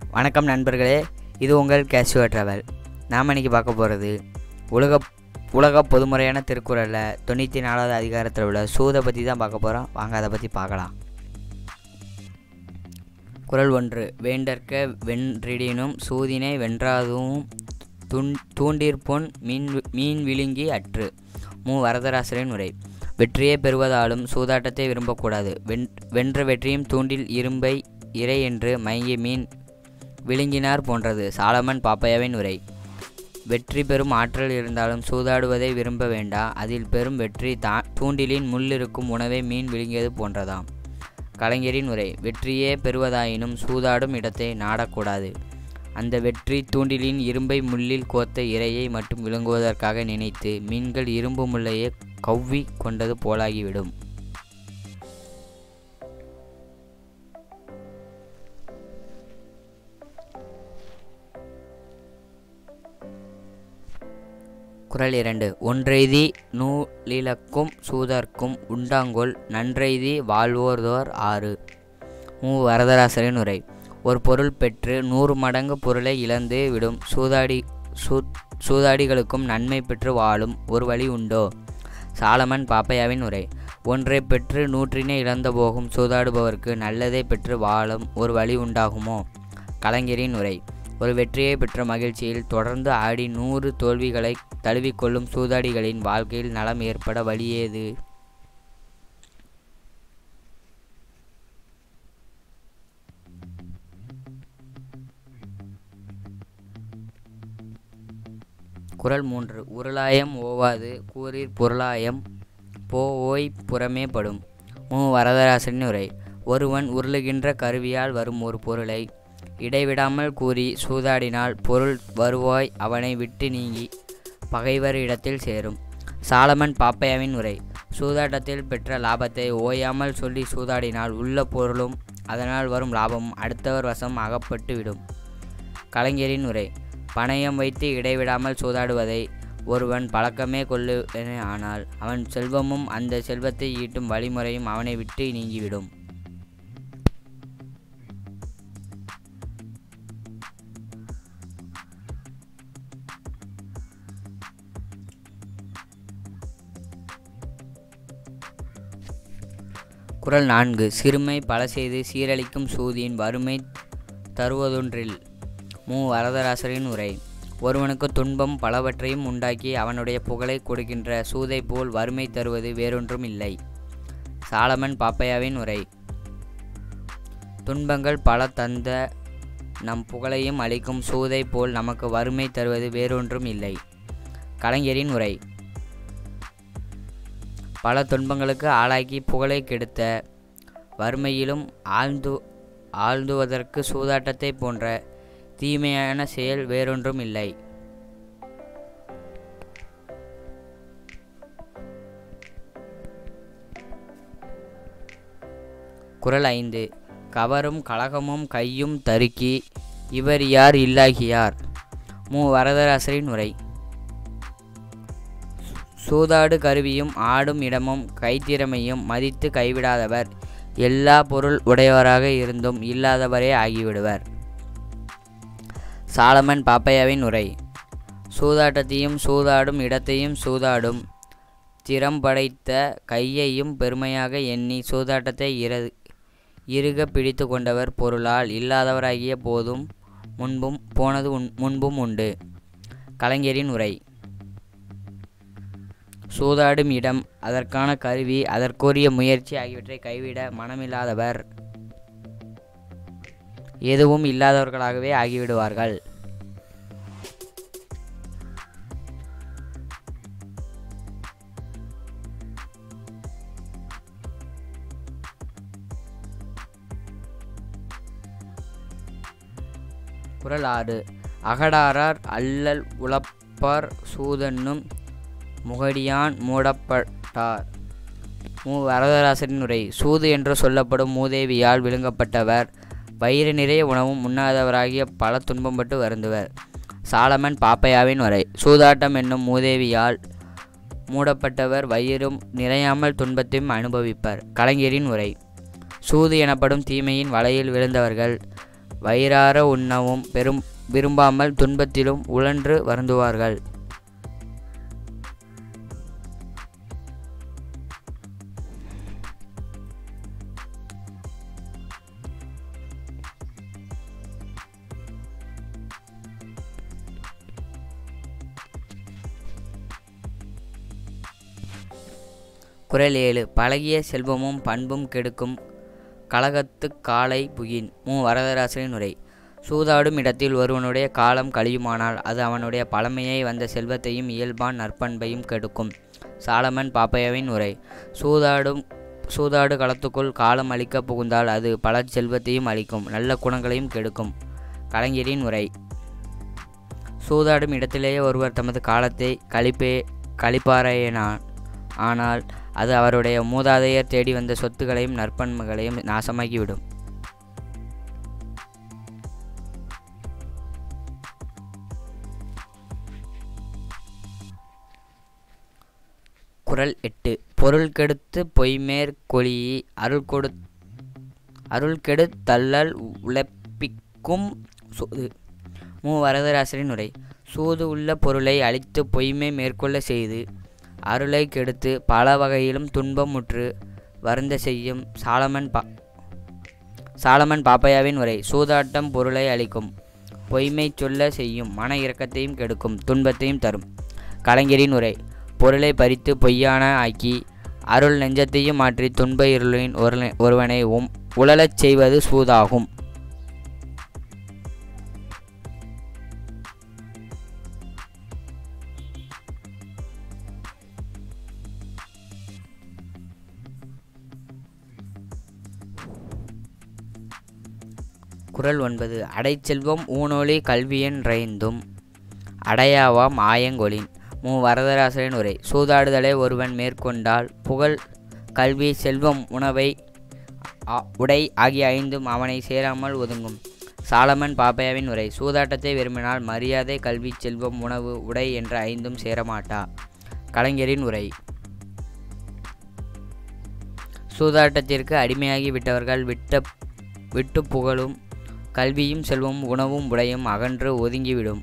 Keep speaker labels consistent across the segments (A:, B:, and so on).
A: வணக்கம் நண்பர்களே இது உங்கள் கேஷுவ ட்ராவல் நாம் இன்னைக்கு பார்க்க போகிறது உலக உலக பொதுமுறையான திருக்குறளில் தொண்ணூற்றி நாலாவது அதிகாரத்தில் உள்ள சூதை பற்றி தான் பார்க்க போகிறோம் வாங்க அதை பற்றி பார்க்கலாம் குறள் ஒன்று வேண்டற்க வென்றிடினும் சூதினை வென்றாதும் துன் தூண்டிற்பொன் மீன் வி- மீன் விழுங்கி அற்று மு வரதராசரின் உரை வெற்றியே பெறுவதாலும் சூதாட்டத்தை விரும்பக்கூடாது வென் வென்ற வெற்றியும் தூண்டில் இரும்பை இறை என்று மயங்கி மீன் விழுங்கினார் போன்றது சாலமன் பாப்பையாவின் உரை வெற்றி பெறும் ஆற்றல் இருந்தாலும் சூதாடுவதை விரும்ப வேண்டா அதில் பெறும் வெற்றி தா தூண்டிலின் முள்ளிருக்கும் உணவை மீன் விழுங்கியது போன்றதாம் கலைஞரின் உரை வெற்றியே பெறுவதாயினும் சூதாடும் இடத்தை நாடக்கூடாது அந்த வெற்றி தூண்டிலின் இரும்பை முள்ளில் கோத்த இரையை மட்டும் விழுங்குவதற்காக நினைத்து மீன்கள் இரும்பு முள்ளையே கவ்வி கொண்டது போலாகிவிடும் குறள் இரண்டு ஒன்றெய்தி நூலிலக்கும் சூதர்க்கும் உண்டாங்கொல் நன்றெய்தி வாழ்வோர்தோர் ஆறு மு வரதராசரின் உரை ஒரு பொருள் பெற்று நூறு மடங்கு பொருளை இழந்து விடும் சூதாடி சூ சூதாடிகளுக்கும் நன்மை பெற்று வாழும் ஒரு வழி உண்டோ சாலமன் பாப்பையாவின் உரை ஒன்றை பெற்று நூற்றினை இழந்து போகும் சூதாடுபவர்க்கு நல்லதை பெற்று வாழும் ஒரு வழி உண்டாகுமோ கலைஞரின் உரை ஒரு வெற்றியை பெற்ற மகிழ்ச்சியில் தொடர்ந்து ஆடி நூறு தோல்விகளை தழுவிக்கொள்ளும் சூதாடிகளின் வாழ்க்கையில் நலம் ஏற்பட வழியேது குறள் மூன்று உருளாயம் ஓவாது கூறீர் பொருளாயம் போ ஓய் புறமே படும் மு வரதராசனின் உரை ஒருவன் உருளுகின்ற கருவியால் வரும் ஒரு பொருளை இடைவிடாமல் கூறி சூதாடினால் பொருள் வருவாய் அவனை விட்டு நீங்கி பகைவர் இடத்தில் சேரும் சாலமன் பாப்பையாவின் உரை சூதாட்டத்தில் பெற்ற லாபத்தை ஓயாமல் சொல்லி சூதாடினால் உள்ள பொருளும் அதனால் வரும் லாபமும் அடுத்தவர் வசம் அகப்பட்டு விடும் கலைஞரின் உரை பணயம் வைத்து இடைவிடாமல் சூதாடுவதை ஒருவன் பழக்கமே கொள்ளுவனே ஆனால் அவன் செல்வமும் அந்த செல்வத்தை ஈட்டும் வழிமுறையும் அவனை விட்டு நீங்கிவிடும் குறள் நான்கு சிறுமை பல செய்து சீரழிக்கும் சூதியின் வறுமை தருவதொன்றில் மு வரதராசரின் உரை ஒருவனுக்கு துன்பம் பலவற்றையும் உண்டாக்கி அவனுடைய புகழை கொடுக்கின்ற சூதை போல் வறுமை தருவது வேறொன்றும் இல்லை சாலமன் பாப்பையாவின் உரை துன்பங்கள் பல தந்த நம் புகழையும் அளிக்கும் சூதை போல் நமக்கு வறுமை தருவது வேறொன்றும் இல்லை கலைஞரின் உரை பல துன்பங்களுக்கு ஆளாக்கி புகழை கெடுத்த வறுமையிலும் ஆழ்ந்து ஆழ்ந்துவதற்கு சூதாட்டத்தை போன்ற தீமையான செயல் வேறொன்றும் இல்லை குறள் ஐந்து கவரும் கலகமும் கையும் தருக்கி இவர் யார் இல்லாகியார் மு வரதராசரின் உரை சூதாடு கருவியும் ஆடும் இடமும் கைத்திறமையும் மதித்து கைவிடாதவர் எல்லா பொருள் உடையவராக இருந்தும் இல்லாதவரே ஆகிவிடுவர் சாலமன் பாப்பையாவின் உரை சூதாட்டத்தையும் சூதாடும் இடத்தையும் சூதாடும் திறம் படைத்த கையையும் பெருமையாக எண்ணி சூதாட்டத்தை இர இறுக பிடித்து கொண்டவர் பொருளால் இல்லாதவராகிய போதும் முன்பும் போனது உன் முன்பும் உண்டு கலைஞரின் உரை சூதாடும் இடம் அதற்கான கருவி அதற்குரிய முயற்சி ஆகியவற்றை கைவிட மனமில்லாதவர் எதுவும் இல்லாதவர்களாகவே ஆகிவிடுவார்கள் குறள் ஆறு அகடாரார் அல்லல் உழப்பார் சூதன்னும் முகடியான் மூடப்பட்டார் மு வரதராசரின் உரை சூது என்று சொல்லப்படும் மூதேவியால் விழுங்கப்பட்டவர் வயிறு நிறைய உணவும் உண்ணாதவராகிய பல துன்பப்பட்டு வருந்துவர் சாலமன் பாப்பையாவின் உரை சூதாட்டம் என்னும் மூதேவியால் மூடப்பட்டவர் வயிறும் நிறையாமல் துன்பத்தையும் அனுபவிப்பர் கலைஞரின் உரை சூது எனப்படும் தீமையின் வலையில் விழுந்தவர்கள் வயிறார உண்ணவும் பெரும் விரும்பாமல் துன்பத்திலும் உழன்று வருந்துவார்கள் குரல் ஏழு பழகிய செல்வமும் பண்பும் கெடுக்கும் கலகத்து காலை புகின் மு வரதராசரின் உரை சூதாடும் இடத்தில் ஒருவனுடைய காலம் கழியுமானால் அது அவனுடைய பழமையை வந்த செல்வத்தையும் இயல்பான் நற்பண்பையும் கெடுக்கும் சாலமன் பாப்பையாவின் உரை சூதாடும் சூதாடு களத்துக்குள் காலம் அளிக்க புகுந்தால் அது பல செல்வத்தையும் அளிக்கும் நல்ல குணங்களையும் கெடுக்கும் கலைஞரின் உரை சூதாடும் இடத்திலேயே ஒருவர் தமது காலத்தை கழிப்பே கழிப்பாரையனான் ஆனால் அது அவருடைய மூதாதையர் தேடி வந்த சொத்துக்களையும் நற்பண்புகளையும் நாசமாக்கிவிடும் குரல் எட்டு பொருள் கெடுத்து பொய்மேற் கொளியி அருள் கொடு அருள் கெடு தள்ளல் உழைப்பிக்கும் சூது மு வரதராசரின் உரை சூது உள்ள பொருளை அழித்து பொய்மை மேற்கொள்ள செய்து அருளை கெடுத்து பல வகையிலும் துன்பமுற்று வருந்த செய்யும் சாலமன் பா சாலமன் பாப்பையாவின் உரை சூதாட்டம் பொருளை அளிக்கும் பொய்மை சொல்ல செய்யும் மன இரக்கத்தையும் கெடுக்கும் துன்பத்தையும் தரும் கலைஞரின் உரை பொருளை பறித்து பொய்யான ஆக்கி அருள் நெஞ்சத்தையும் மாற்றி துன்ப இருளின் ஒரு ஒருவனை உம் உழலச் செய்வது சூதாகும் குரல் ஒன்பது அடைச்செல்வம் ஊனொலி கல்வியன் ரைந்தும் அடையாவாம் ஆயங்கொலின் மு வரதராசரின் உரை சூதாடுதலை ஒருவன் மேற்கொண்டால் புகழ் கல்வி செல்வம் உணவை ஆ- உடை ஆகிய ஐந்தும் அவனை சேராமல் ஒதுங்கும் சாலமன் பாப்பையாவின் உரை சூதாட்டத்தை விரும்பினால் மரியாதை கல்வி செல்வம் உணவு உடை என்ற ஐந்தும் சேரமாட்டா கலைஞரின் உரை சூதாட்டத்திற்கு அடிமையாகி விட்டவர்கள் விட்ட விட்டு புகழும் கல்வியும் செல்வமும் உணவும் உடையும் அகன்று ஒதுங்கிவிடும்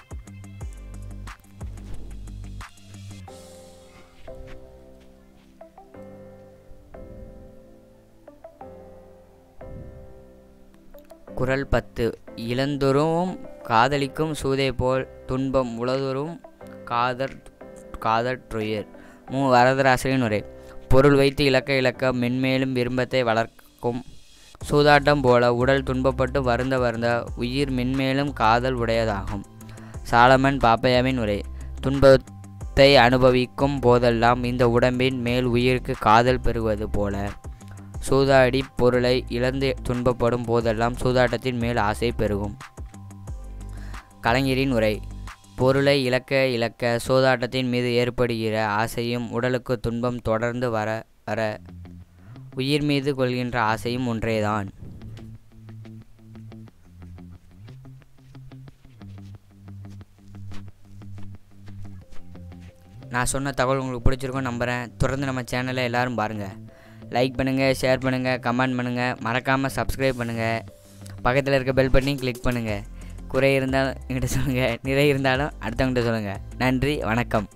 A: குரல் பத்து இளந்தொரும் காதலிக்கும் சூதை போல் துன்பம் உளதொரும் காதற் காதற்றுயர் மு வரதராசரின் உரை பொருள் வைத்து இழக்க இழக்க மென்மேலும் விரும்பத்தை வளர்க்கும் சூதாட்டம் போல உடல் துன்பப்பட்டு வருந்த வருந்த உயிர் மென்மேலும் காதல் உடையதாகும் சாலமன் பாப்பையாவின் உரை துன்பத்தை அனுபவிக்கும் போதெல்லாம் இந்த உடம்பின் மேல் உயிருக்கு காதல் பெறுவது போல சூதாடி பொருளை இழந்து துன்பப்படும் போதெல்லாம் சூதாட்டத்தின் மேல் ஆசை பெருகும் கலைஞரின் உரை பொருளை இழக்க இழக்க சூதாட்டத்தின் மீது ஏற்படுகிற ஆசையும் உடலுக்கு துன்பம் தொடர்ந்து வர வர உயிர் மீது கொள்கின்ற ஆசையும் ஒன்றேதான் நான் சொன்ன தகவல் உங்களுக்கு பிடிச்சிருக்கும் நம்புகிறேன் தொடர்ந்து நம்ம சேனலை எல்லாரும் பாருங்கள் லைக் பண்ணுங்கள் ஷேர் பண்ணுங்கள் கமெண்ட் பண்ணுங்கள் மறக்காமல் சப்ஸ்கிரைப் பண்ணுங்கள் பக்கத்தில் இருக்க பெல் பண்ணி கிளிக் பண்ணுங்கள் குறை இருந்தாலும் என்கிட்ட சொல்லுங்கள் நிறை இருந்தாலும் அடுத்தவங்ககிட்ட சொல்லுங்கள் நன்றி வணக்கம்